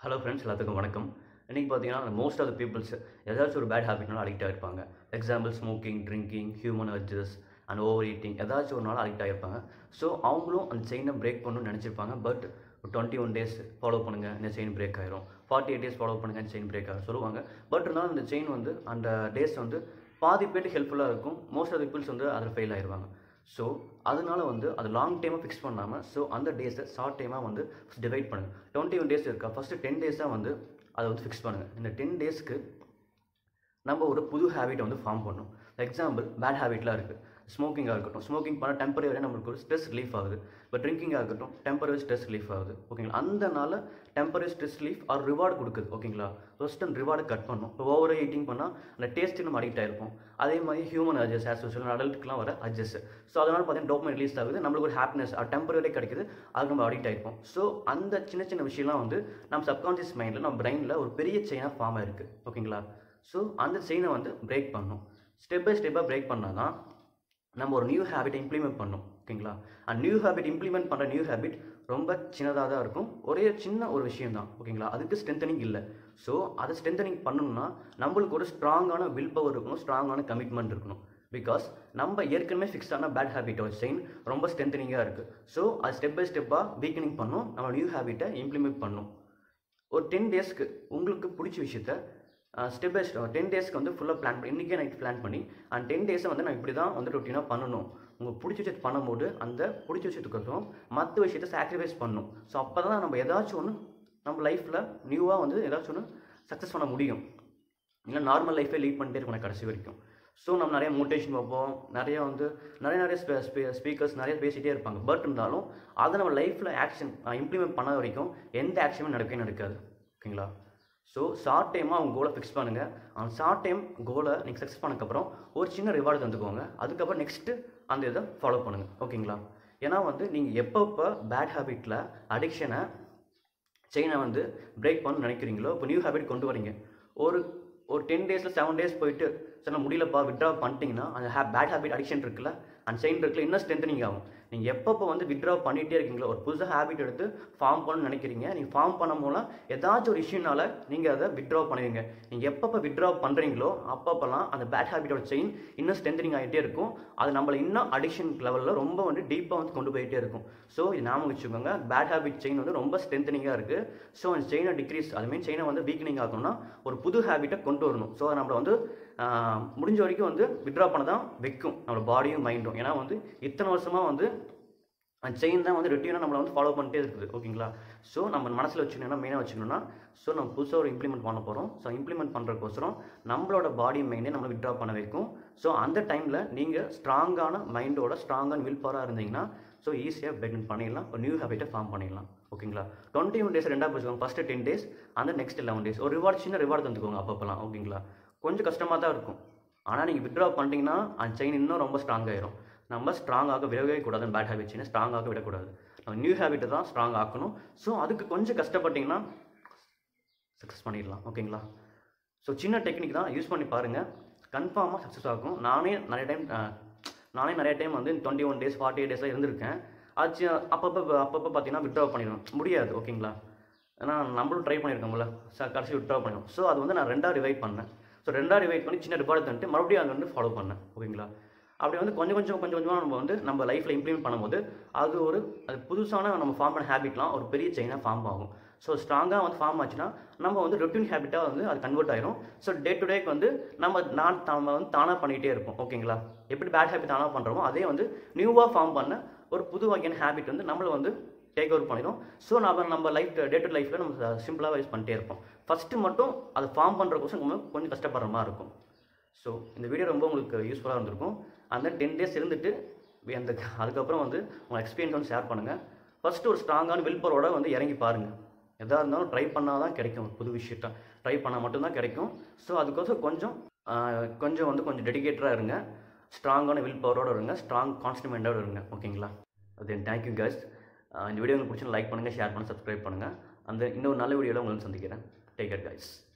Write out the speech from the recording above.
hello friends எல்லாத்துக்கும் வணக்கம் இன்றைக்கி பார்த்தீங்கன்னா மோஸ்ட் ஆஃப் த பீப்புள்ஸ் ஏதாச்சும் ஒரு பேட் ஹேபிட்னால அடிக்ட் ஆகிருப்பாங்க example smoking drinking human urges and over eating ஏதாச்சும் ஒரு நாள் அடிக்ட் ஆகிருப்பாங்க ஸோ அவங்களும் அந்த செயினை பிரேக் பண்ணணும்னு நினச்சிருப்பாங்க but twenty one days follow பண்ணுங்கள் இந்த செயின் பிரேக் ஆயிரும் ஃபார்ட்டி எயிட் டேஸ் ஃபாலோ பண்ணுங்கள் செயின் பிரேக் ஆகும் சொல்லுவாங்க பட் இருந்தாலும் அந்த செயின் வந்து அந்த டேஸ் வந்து பாதி பேருக்கு ஹெல்ப்ஃபுல்லாக இருக்கும் மோஸ்ட் ஆஃப் த பீப்புள்ஸ் வந்து அதில் ஃபெயில் ஆயிடுவாங்க ஸோ அதனால வந்து அது லாங் டைமாக ஃபிக்ஸ் பண்ணாமல் ஸோ அந்த டேஸை ஷார்ட் டைமாக வந்து டிவைட் பண்ணுங்கள் டுவெண்ட்டி ஒன் டேஸ் இருக்கா ஃபஸ்ட்டு டென் டேஸாக வந்து அதை வந்து ஃபிக்ஸ் பண்ணுங்கள் இந்த டென் டேஸ்க்கு நம்ம ஒரு புது ஹேபிட்டை வந்து ஃபார்ம் பண்ணணும் எக்ஸாம்பிள் பேட் ஹேபிட்லாம் இருக்குது ஸ்மோக்கிங்காக இருக்கட்டும் ஸ்மோக்கிங் பண்ணால் டெம்பரரியாக நம்மளுக்கு ஒரு ஸ்ட்ரெஸ் ரிலீஃப் ஆகுது இப்போ ட்ரிங்கிங்காக இருக்கட்டும் டெம்பரரி ஸ்ட்ரெஸ் ரிலீஃப் ஆகுது ஓகேங்களா அந்த நாள் temporary stress relief or reward கொடுக்குது ஓகேங்களா ஃபர்ஸ்ட் அந்த ரிவார்டை கட் பண்ணணும் இப்போ ஓவர் ஈட்டிங் பண்ணால் அந்த டேஸ்ட்டு நம்ம அடிக்ட் ஆயிருப்போம் அதே மாதிரி ஹியூமன் அட்ஜஸ் ஆஸ் யூஸ்வல் அடல்ட்டுக்குலாம் வர அட்ஜஸ் ஸோ அதனால் பார்த்தீங்கன்னா டோப்மைன் ரிலீஸ் ஆகுது நம்மளுக்கு ஒரு ஹாப்பினஸ் டெம்பரரி கிடைக்குது அதுக்கு நம்ம அடிக்ட் ஆயிருப்போம் ஸோ அந்த சின்ன சின்ன விஷயம்லாம் வந்து நம்ம சப்கான்ஷியஸ் மைண்டில் நம்ம பிரெயினில் ஒரு பெரிய செயினாக ஃபார்ம் ஆயிருக்கு ஓகேங்களா ஸோ அந்த செயினை வந்து பிரேக் பண்ணணும் ஸ்டெப் பை ஸ்டெப்பாக பிரேக் பண்ணால் தான் நம்ம ஒரு நியூ ஹேபிட்டை இம்ப்ளிமெண்ட் பண்ணணும் ஓகேங்களா அண்ட் நியூ ஹேபிட் இம்ப்ளிமெண்ட் பண்ணுற நியூ ஹேபிட் ரொம்ப சின்னதாக தான் இருக்கும் ஒரே சின்ன ஒரு விஷயம் தான் ஓகேங்களா அதுக்கு ஸ்ட்ரென்தனிங் இல்லை ஸோ அதை ஸ்ட்ரென்தனிங் பண்ணணும்னா நம்மளுக்கு ஒரு ஸ்ட்ராங்கான வில் பவர் இருக்கணும் ஸ்ட்ராங்கான கமிட்மெண்ட் இருக்கணும் பிகாஸ் நம்ம ஏற்கனவே ஃபிக்ஸ் ஆன பேட் ஹேபிட்டோட செயின் ரொம்ப ஸ்ட்ரென்தனிங்காக இருக்குது ஸோ அது ஸ்டெப் பை ஸ்டெப்பாக வீக்கனிங் பண்ணும் நம்ம நியூ ஹேபிட்டை இம்ப்ளிமெண்ட் பண்ணும் ஒரு டென் டேஸ்க்கு உங்களுக்கு பிடிச்ச விஷயத்த ஸ்டெப் பை ஸ்டெப் டென் டேஸ்க்கு வந்து ஃபுல்லாக பிளான் பண்ணி இன்றைக்கே நைட் பிளான் பண்ணி அண்ட் டென் டேஸை வந்து நான் இப்படி தான் வந்து ரொட்டீனாக பண்ணணும் உங்களுக்கு பிடிச்ச விஷயத்தை பண்ணும்போது அந்த பிடிச்ச விஷயத்துக்கும் மற்ற விஷயத்தை சாக்ரிஃபைஸ் பண்ணணும் ஸோ அப்போ தான் நம்ம ஏதாச்சும் ஒன்று நம்ம லைஃப்பில் நியூவாக வந்து ஏதாச்சும் ஒன்று சக்ஸஸ் பண்ண முடியும் இல்லை நார்மல் லைஃபே லீட் பண்ணிட்டே இருக்கணும் கடைசி வரைக்கும் ஸோ நம்ம நிறைய மோட்டிவேஷன் பார்ப்போம் நிறைய வந்து நிறைய நிறைய ஸ்பீக்கர்ஸ் நிறைய பேசிகிட்டே இருப்பாங்க பட் இருந்தாலும் அதை நம்ம லைஃப்பில் ஆக்ஷன் இம்ப்ளிமெண்ட் பண்ண வரைக்கும் எந்த ஆக்ஷனும் நடக்கவே நடக்காது ஓகேங்களா ஸோ ஷார்ட் டைமாக அவங்க கோலை ஃபிக்ஸ் பண்ணுங்கள் அந்த ஷார்ட் டைம் கோலை நீங்கள் சக்ஸஸ் பண்ணக்கப்புறம் ஒரு சின்ன ரிவார்டு தந்துக்கோங்க அதுக்கப்புறம் நெக்ஸ்ட்டு அந்த இதை ஃபாலோ பண்ணுங்கள் ஓகேங்களா ஏன்னா வந்து நீங்கள் எப்பப்போ பேட் ஹேபிட்டில் அடிக்ஷனை செயினை வந்து பிரேக் பண்ண நினைக்கிறீங்களோ இப்போ நியூ ஹேபிட் கொண்டு வரீங்க ஒரு ஒரு டென் டேஸில் செவன் டேஸ் போயிட்டு சார் நான் முடியலப்பா விட்ரா பண்ணிட்டீங்கன்னா அந்த ஹே பேட் ஹேபிட் அடிக்ஷன் இருக்குல்ல அந்த செயின் இருக்குல்ல இன்னும் ஸ்ட்ரென்தனிங் ஆகும் நீங்கள் எப்பப்போ வந்து விட்ரா பண்ணிகிட்டே இருக்கீங்களோ ஒரு புதுசாக ஹேபிட் எடுத்து ஃபார்ம் பண்ணணும்னு நினைக்கிறீங்க நீங்கள் ஃபார்ம் பண்ண மூலம் ஏதாச்சும் ஒரு இஷ்யூனால நீங்கள் அதை விட்ரா பண்ணுவீங்க நீங்கள் எப்பப்போ விட்ரா பண்ணுறீங்களோ அப்பப்போலாம் அந்த பேட் ஹேபிட்டோட செயின் இன்னும் ஸ்ட்ரென்தனிங் ஆகிட்டே இருக்கும் அது நம்மளை இன்னும் அடிக்ஷன் லெவலில் ரொம்ப வந்து டீப்பாக வந்து கொண்டு போயிட்டே இருக்கும் ஸோ இது ஞாபகம் வச்சுக்கோங்க பேட் ஹேபிட் செயின் வந்து ரொம்ப ஸ்ட்ரென்தனிங்காக இருக்குது ஸோ அந்த செயினை டிக்ரீஸ் அதுமாரி செயினை வந்து வீக்கனிங் ஆகணும்னா ஒரு புது ஹேபிட்டை கொண்டு வரணும் ஸோ நம்மளை வந்து முடிஞ்ச வரைக்கும் வந்து விட்ரா பண்ண தான் வைக்கும் நம்மளோட பாடியும் மைண்டும் ஏன்னா வந்து இத்தனை வருஷமாக வந்து அந்த செயின் தான் வந்து ரொட்டீனாக நம்மளை வந்து ஃபாலோ பண்ணிட்டே இருக்குது ஓகேங்களா ஸோ நம்ம மனசில் வச்சுக்கணும்னா மெயினாக வச்சுக்கணும்னா ஸோ நம்ம புதுசாக ஒரு இம்ப்ளிமெண்ட் பண்ண போகிறோம் ஸோ இம்ப்ளிமெண்ட் பண்ணுறதுக்கோசரம் நம்மளோட பாடி மைண்டே நம்மளை விட்ரா பண்ண வைக்கும் ஸோ அந்த டைமில் நீங்கள் ஸ்ட்ராங்கான மைண்டோட ஸ்ட்ராங்கான வில் பவராக இருந்தீங்கன்னா ஸோ ஈஸியாக பெக்ன் பண்ணிடலாம் ஒரு நியூ ஹேபிட்டை ஃபார்ம் பண்ணிடலாம் ஓகேங்களா டுவெண்ட்டி ஒன் டேஸ் ரெண்டாக பிடிச்சிக்கோங்க ஃபஸ்ட்டு டென் டேஸ் அந்த நெக்ஸ்ட் லெவன் டேஸ் ஒரு ரிவார்ட் சின்ன ரிவார்டு தந்துக்கோங்க அப்பப்போலாம் ஓகேங்களா கொஞ்சம் கஷ்டமாக தான் இருக்கும் ஆனால் நீங்கள் விட்ரா பண்ணிட்டீங்கன்னா அந்த செயின் இன்னும் ரொம்ப ஸ்ட்ராங் ஆயிரும் நம்ம ஸ்ட்ராங்காக விடவே கூடாது பேட் ஹேபிட் செயினை ஸ்ட்ராங்காக விடக்கூடாது நம்ம நியூ ஹேபிட்டை தான் ஸ்ட்ராங் ஆக்கணும் ஸோ அதுக்கு கொஞ்சம் கஷ்டப்பட்டிங்கன்னா சக்ஸஸ் பண்ணிடலாம் ஓகேங்களா ஸோ சின்ன டெக்னிக் தான் யூஸ் பண்ணி பாருங்கள் கன்ஃபார்மாக சக்ஸஸ் ஆகும் நானே நிறைய டைம் நானே நிறைய டைம் வந்து twenty one days forty eight டேஸில் இருந்திருக்கேன் அது அப்பப்போ அப்பப்போ பார்த்தீங்கன்னா விட்ரா பண்ணிடுவேன் முடியாது ஓகேங்களா ஏன்னா நம்மளும் ட்ரை பண்ணியிருக்கோம்ல சார் கடைசி விட்ரா பண்ணிடும் ஸோ அது வந்து நான் ரெண்டாக ரிவைட் பண்ணேன் ஸோ ரெண்டாக ரிவைட் பண்ணி சின்ன ரிவார்டு தந்துட்டு மறுபடியும் அதை வந்து ஃபாலோ பண்ணேன் ஓகேங்களா அப்படி வந்து கொஞ்சம் கொஞ்சம் கொஞ்சம் கொஞ்சமாக நம்ம வந்து நம்ம லைஃப்பில் இம்ப்ளிமெண்ட் பண்ணும்போது அது ஒரு அது புதுசான நம்ம ஃபார்ம் பண்ண ஹேபிட்லாம் ஒரு பெரிய செயினாக ஃபார்ம் ஆகும் ஸோ ஸ்ட்ராங்காக வந்து ஃபார்ம் ஆச்சுன்னா நம்ம வந்து ரொட்டீன் ஹேபிட்டாக வந்து அது கன்வெர்ட் ஆயிரும் ஸோ டே டு டேக்கு வந்து நம்ம நான் நம்ம வந்து தானாக பண்ணிகிட்டே இருப்போம் ஓகேங்களா எப்படி பேட் ஹேபிட் தானாக பண்ணுறோமோ அதே வந்து நியூவாக ஃபார்ம் பண்ண ஒரு புது வகையான ஹேபிட் வந்து நம்மளை வந்து டேக் ஓவர் பண்ணிடும் ஸோ நம்ம நம்ம லைஃப் டே டு லைஃப்பில் நம்ம சிம்பிளாக யூஸ் பண்ணிட்டே இருப்போம் ஃபஸ்ட்டு மட்டும் அதை ஃபார்ம் பண்ணுற கொஸ்டின் நம்ம கொஞ்சம் கஷ்டப்படுற மாதிரி இருக்கும் ஸோ இந்த வீடியோ ரொம்ப உங்களுக்கு யூஸ்ஃபுல்லாக இருந்திருக்கும் அந்த டென் டேஸ் இருந்துட்டு அந்த அதுக்கப்புறம் வந்து உங்கள் எக்ஸ்பீரியன்ஸ் வந்து ஷேர் பண்ணுங்கள் ஃபஸ்ட்டு ஒரு ஸ்ட்ராங்கான வில் பவரோட வந்து இறங்கி பாருங்கள் எதாக இருந்தாலும் ட்ரை பண்ணால் தான் கிடைக்கும் புது விஷயத்த ட்ரை பண்ணால் மட்டும்தான் கிடைக்கும் ஸோ அதுக்கோசம் கொஞ்சம் கொஞ்சம் வந்து கொஞ்சம் டெடிகேட்டடாக இருங்க ஸ்ட்ராங்கான வில் பவரோடு இருங்க ஸ்ட்ராங் கான்ஸ்டிமெண்ட்டோடு இருங்க ஓகேங்களா தென் தேங்க்யூ கைஸ் இந்த வீடியோ உங்களுக்கு பிடிச்சி லைக் பண்ணுங்கள் ஷேர் பண்ணுங்கள் சப்ஸ்கிரைப் பண்ணுங்கள் அந்த இன்னொரு நல்ல வீடியோவில் உங்களுக்கு சந்திக்கிறேன் டேக் கேர் கைஸ்